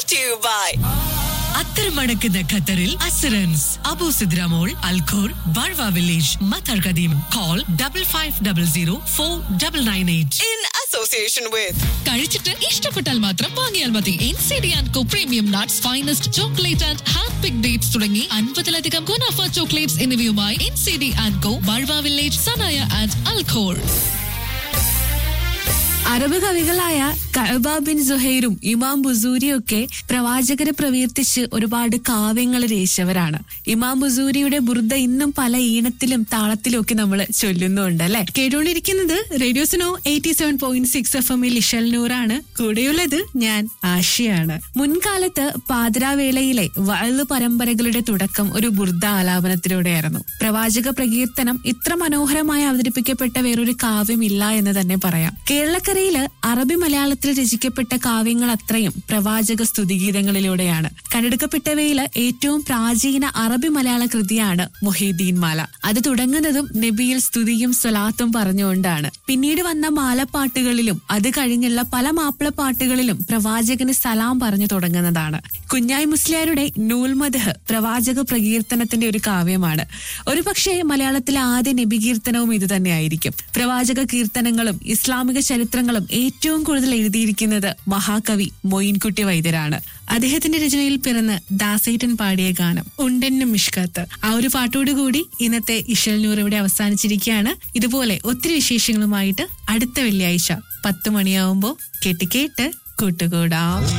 to you by അത്തരമടക്കുന്ന ഖത്തറിൽ അസറൻസ് അബു സിദ്രാമോൾ Al Khor Barwa village Matar Qadeem call double five double zero four double nine eight in association with കഴിച്ചിട്ട് ഇഷ്ടപ്പെട്ടാൽ മാത്രം വാങ്ങിയാൽ മതി N C D and co premium nuts finest chocolate and hand pick dates തുടങ്ങി അൻപതിലധികം ഗുണാഫ ചോക്ലേറ്റ്സ് എന്നിവയുമായി N C D and co Barwa village Sanaiya and Al Khor Arab കവികളായ കഅബ ബിൻ സുഹൈറും ഇമാം ബുസൂരിയും ഒക്കെ പ്രവാചകരെ പ്രകീർത്തിച്ച് ഒരുപാട് കാവ്യങ്ങൾ രചിച്ചവരാണ് ഇമാം ബുസൂരിയുടെ ബുർദ ഇന്നും പല ഈണത്തിലും താളത്തിലും ഒക്കെ നമ്മൾ ചൊല്ലുന്നുണ്ട് അല്ലെ കേട്ടുകൊണ്ടിരിക്കുന്നത് റേഡിയോസിനോ eighty seven point six F എമ്മിൽ ഇഷൽ നൂറാണ് കൂടെയുള്ളത് ഞാൻ ആഷിയാണ് മുൻകാലത്ത് പാതിരാവേളയിലെ വഴു പരമ്പരകളുടെ തുടക്കം ഒരു ബുർദ ആലാപനത്തിലൂടെയായിരുന്നു പ്രവാചക പ്രകീർത്തനം ഇത്ര മനോഹരമായി അവതരിപ്പിക്കപ്പെട്ട വേറൊരു കാവ്യമില്ല എന്ന് തന്നെ പറയാം കേരളക്കരയില് അറബി മലയാളത്തിൽ രചിക്കപ്പെട്ട കാവ്യങ്ങൾ അത്രയും പ്രവാചക സ്തുതിഗീതങ്ങളിലൂടെയാണ് കണ്ടെടുക്കപ്പെട്ടവയില് ഏറ്റവും പ്രാചീന അറബി മലയാള കൃതിയാണ് മൊഹീദ്ദീൻ മാല അത് തുടങ്ങുന്നതും നബിയിൽ സ്തുതിയും സ്വലാത്തും പറഞ്ഞുകൊണ്ടാണ് പിന്നീട് വന്ന മാലപ്പാട്ടുകളിലും അത് കഴിഞ്ഞുള്ള പല മാപ്പിളപ്പാട്ടുകളിലും പ്രവാചകന് സലാം പറഞ്ഞു തുടങ്ങുന്നതാണ് കുഞ്ഞായി മുസ്ലിയാരുടെ നൂൽമദഹ് പ്രവാചക പ്രകീർത്തനത്തിന്റെ ഒരു കാവ്യമാണ് ഒരു പക്ഷേ മലയാളത്തിലെ ആദ്യ നബികീർത്തനവും ഇത് തന്നെയായിരിക്കും പ്രവാചക കീർത്തനങ്ങളും ഇസ്ലാമിക ചരിത്രങ്ങളും ഏറ്റവും കൂടുതൽ എഴുതിയിരിക്കുന്നത് മഹാകവി മൊയിൻകുട്ടി വൈദ്യരാണ് അദ്ദേഹത്തിന്റെ രചനയിൽ പിറന്ന് ദാസേറ്റൻ പാടിയ ഗാനം ഉണ്ടെന്നും മിഷ്കാത്ത് ആ ഒരു പാട്ടോടുകൂടി ഇന്നത്തെ ഇഷൽ നൂർ ഇവിടെ അവസാനിച്ചിരിക്കുകയാണ് ഇതുപോലെ ഒത്തിരി വിശേഷങ്ങളുമായിട്ട് അടുത്ത വെള്ളിയാഴ്ച പത്ത് മണിയാവുമ്പോ കേട്ട് കേട്ട് കൂട്ടുകൂടാം